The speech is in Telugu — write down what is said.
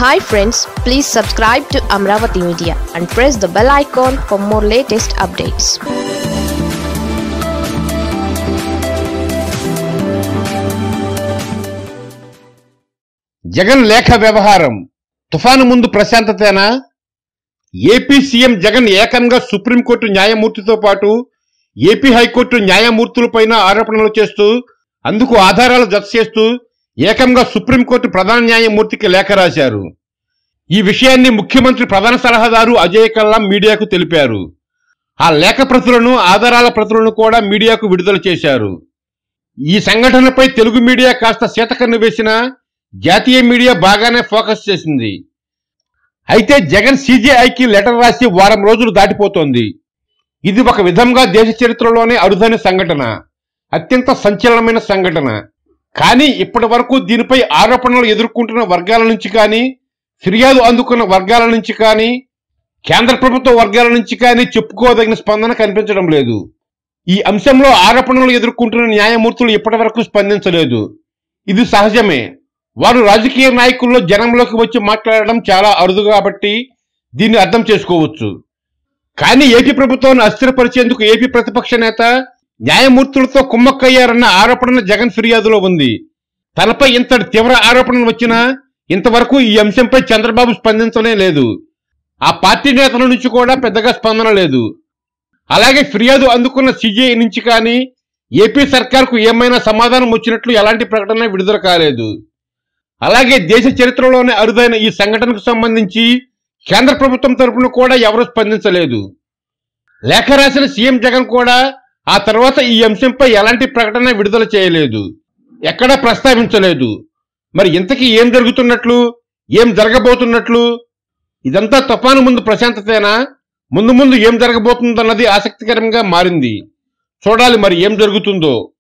hi friends please subscribe to Amaravati media and press the bell icon for more latest updates Jagan లేఖ వ్యవహారం తుఫాను ముందు ప్రశాంతతేనా ఏపీ సీఎం జగన్ ఏకంగా సుప్రీంకోర్టు న్యాయమూర్తితో పాటు ఏపీ హైకోర్టు న్యాయమూర్తులపైన ఆరోపణలు చేస్తూ అందుకు ఆధారాలు జత చేస్తూ ఏకంగా సుప్రీంకోర్టు ప్రధాన న్యాయమూర్తికి లేఖ రాశారు ఈ విషయాన్ని ముఖ్యమంత్రి ప్రధాన సలహాదారు అజయ్ కల్లాం మీడియాకు తెలిపారు ఆ లేఖ ప్రతులను ఆధారాల ప్రతులను కూడా మీడియాకు విడుదల చేశారు ఈ సంఘటనపై తెలుగు మీడియా కాస్త శీతకన్ను వేసినా జాతీయ మీడియా బాగానే ఫోకస్ చేసింది అయితే జగన్ సీజేఐకి లెటర్ రాసి వారం రోజులు దాటిపోతోంది ఇది ఒక విధంగా దేశ చరిత్రలోనే అరుదైన సంఘటన అత్యంత సంచలనమైన సంఘటన కానీ ఇప్పటి వరకు దీనిపై ఆరోపణలు ఎదుర్కొంటున్న వర్గాల నుంచి కానీ ఫిర్యాదు అందుకున్న వర్గాల నుంచి కానీ కేంద్ర ప్రభుత్వ వర్గాల నుంచి కానీ చెప్పుకోదగిన స్పందన కనిపించడం లేదు ఈ అంశంలో ఆరోపణలు ఎదుర్కొంటున్న న్యాయమూర్తులు ఇప్పటి వరకు స్పందించలేదు ఇది సహజమే వారు రాజకీయ నాయకుల్లో జనంలోకి వచ్చి మాట్లాడడం చాలా అరుదు కాబట్టి దీన్ని అర్థం చేసుకోవచ్చు కానీ ఏపీ ప్రభుత్వాన్ని అస్థిరపరిచేందుకు ఏపీ ప్రతిపక్ష నేత న్యాయమూర్తులతో కుమ్మక్కయ్యారన్న ఆరోపణ జగన్ ఫిర్యాదులో ఉంది తనపై ఇంతటి తీవ్ర ఆరోపణలు వచ్చినా ఇంతవరకు ఈ అంశంపై చంద్రబాబు స్పందించనే లేదు ఆ పార్టీ నేతల నుంచి కూడా పెద్దగా స్పందన లేదు అలాగే ఫిర్యాదు అందుకున్న సిజేఐ నుంచి కానీ ఏపీ సర్కార్కు ఏమైనా సమాధానం వచ్చినట్లు ఎలాంటి ప్రకటన విడుదల కాలేదు అలాగే దేశ చరిత్రలోనే అరుదైన ఈ సంఘటనకు సంబంధించి కేంద్ర ప్రభుత్వం తరపున కూడా ఎవరూ స్పందించలేదు లేఖ రాసిన సీఎం జగన్ కూడా ఆ తర్వాత ఈ అంశంపై ఎలాంటి ప్రకటన విడుదల చేయలేదు ఎక్కడా ప్రస్తావించలేదు మరి ఇంతకీ ఏం జరుగుతున్నట్లు ఏం జరగబోతున్నట్లు ఇదంతా తుఫాను ముందు ప్రశాంతతేనా ముందు ముందు ఏం జరగబోతుందన్నది ఆసక్తికరంగా మారింది చూడాలి మరి ఏం జరుగుతుందో